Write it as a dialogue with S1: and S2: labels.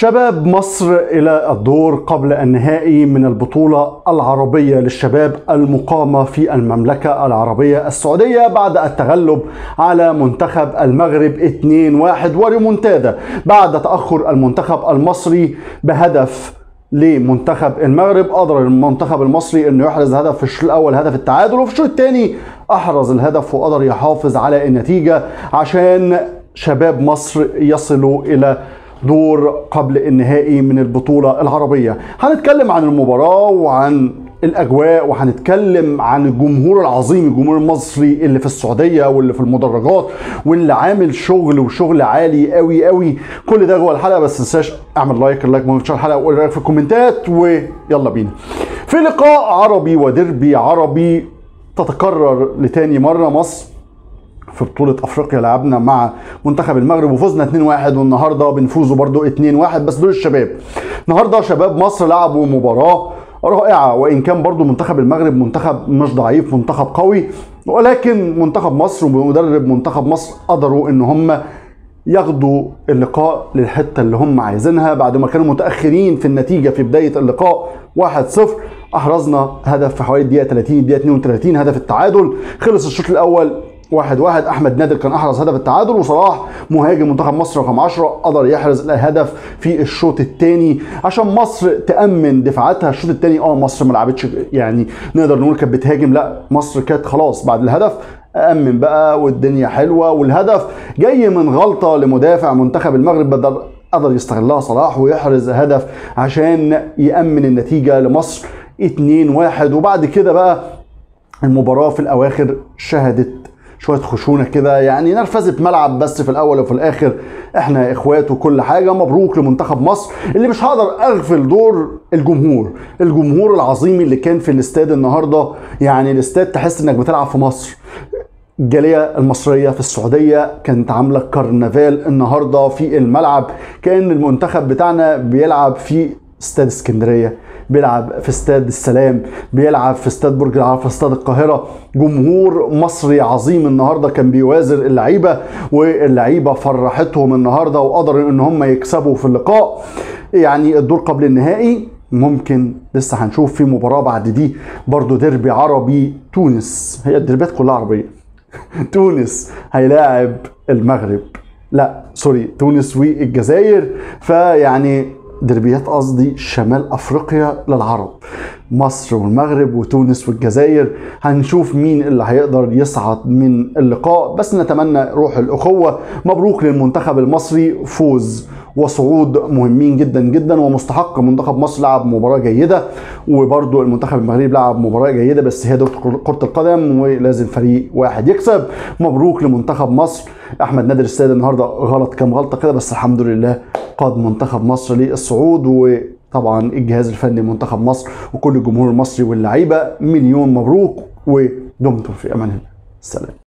S1: شباب مصر إلى الدور قبل النهائي من البطولة العربية للشباب المقامة في المملكة العربية السعودية بعد التغلب على منتخب المغرب 2-1 وريمونتادا بعد تأخر المنتخب المصري بهدف لمنتخب المغرب قدر المنتخب المصري انه يحرز هدف في الشوط الاول هدف التعادل وفي الشوط الثاني احرز الهدف وقدر يحافظ على النتيجه عشان شباب مصر يصلوا الى دور قبل النهائي من البطولة العربية هنتكلم عن المباراة وعن الاجواء وهنتكلم عن الجمهور العظيم الجمهور المصري اللي في السعوديه واللي في المدرجات واللي عامل شغل وشغل عالي قوي قوي كل ده جوه الحلقه بس تنساش اعمل لايك اللايك مهم في الحلقه وقول رايك في الكومنتات ويلا بينا في لقاء عربي وديربي عربي تتكرر لتاني مره مصر في بطولة افريقيا لعبنا مع منتخب المغرب وفزنا 2-1 والنهارده بنفوزوا برضو 2-1 بس دول الشباب. النهارده شباب مصر لعبوا مباراة رائعة وان كان برضو منتخب المغرب منتخب مش ضعيف منتخب قوي ولكن منتخب مصر ومدرب منتخب مصر قدروا ان هم ياخدوا اللقاء للحتة اللي هم عايزينها بعد ما كانوا متأخرين في النتيجة في بداية اللقاء 1-0 احرزنا هدف في حوالي الدقيقة 30 الدقيقة 32 هدف التعادل خلص الشوط الأول واحد واحد احمد نادر كان احرز هدف التعادل وصلاح مهاجم منتخب مصر رقم 10 قدر يحرز الهدف في الشوط الثاني عشان مصر تامن دفاعاتها الشوط الثاني اه مصر ما لعبتش يعني نقدر نقول كانت بتهاجم لا مصر كانت خلاص بعد الهدف أأمن بقى والدنيا حلوة والهدف جاي من غلطة لمدافع منتخب المغرب بدل قدر يستغلها صلاح ويحرز هدف عشان يأمن النتيجة لمصر 2-1 وبعد كده بقى المباراة في الأواخر شهدت شويه خشونه كده يعني نرفزه ملعب بس في الاول وفي الاخر احنا اخوات وكل حاجه مبروك لمنتخب مصر اللي مش هقدر اغفل دور الجمهور الجمهور العظيم اللي كان في الاستاد النهارده يعني الاستاد تحس انك بتلعب في مصر الجاليه المصريه في السعوديه كانت عامله كرنفال النهارده في الملعب كان المنتخب بتاعنا بيلعب في استاد اسكندريه بيلعب في استاد السلام بيلعب في استاد برج العرب في استاد القاهره جمهور مصري عظيم النهارده كان بيوازر اللعيبه واللعيبه فرحتهم النهارده وقدروا ان هم يكسبوا في اللقاء يعني الدور قبل النهائي ممكن لسه هنشوف في مباراه بعد دي برضو ديربي عربي تونس هي الديربيات كلها عربيه تونس هيلاعب المغرب لا سوري تونس والجزائر فيعني دربيات قصدي شمال افريقيا للعرب مصر والمغرب وتونس والجزائر هنشوف مين اللي هيقدر يصعد من اللقاء بس نتمنى روح الاخوه مبروك للمنتخب المصري فوز وصعود مهمين جدا جدا ومستحق منتخب مصر لعب مباراه جيده وبرده المنتخب المغربي لعب مباراه جيده بس هي دورة كره القدم ولازم فريق واحد يكسب مبروك لمنتخب مصر احمد نادر السيد النهارده غلط كام غلطه كده بس الحمد لله قاد منتخب مصر للصعود وطبعا الجهاز الفني منتخب مصر وكل الجمهور المصري واللعيبه مليون مبروك ودمتم في امان الله سلام